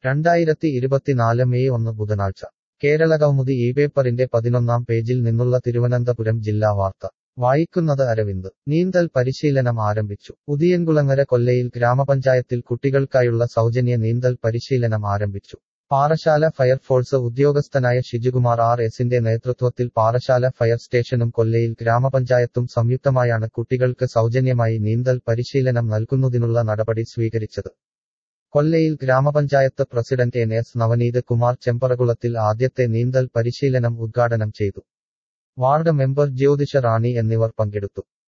രണ്ടായിരത്തി ഇരുപത്തിനാല് മെയ് ഒന്ന് ബുധനാഴ്ച കേരളകൗമുദി ഈ പേപ്പറിന്റെ പതിനൊന്നാം പേജിൽ നിന്നുള്ള തിരുവനന്തപുരം ജില്ലാ വാർത്ത വായിക്കുന്നത് അരവിന്ദ് നീന്തൽ പരിശീലനം ആരംഭിച്ചു ഉദിയൻകുളങ്ങര കൊല്ലയിൽ ഗ്രാമപഞ്ചായത്തിൽ കുട്ടികൾക്കായുള്ള സൗജന്യ നീന്തൽ പരിശീലനം ആരംഭിച്ചു പാറശാല ഫയർഫോഴ്സ് ഉദ്യോഗസ്ഥനായ ഷിജുകുമാർ ആർ എസിന്റെ നേതൃത്വത്തിൽ പാറശാല ഫയർ സ്റ്റേഷനും കൊല്ലയിൽ ഗ്രാമപഞ്ചായത്തും സംയുക്തമായാണ് കുട്ടികൾക്ക് സൗജന്യമായി നീന്തൽ പരിശീലനം നൽകുന്നതിനുള്ള നടപടി സ്വീകരിച്ചത് കൊല്ലയിൽ ഗ്രാമപഞ്ചായത്ത് president N S Navaneeth Kumar ചെമ്പറകുളത്തിൽ ആദ്യത്തെ നീന്തൽ പരിശീലനം ഉദ്ഘാടനം ചെയ്തു വാർഡ് മെമ്പർ ജ്യോതിഷ റാണി എന്നിവർ പങ്കെടുത്തു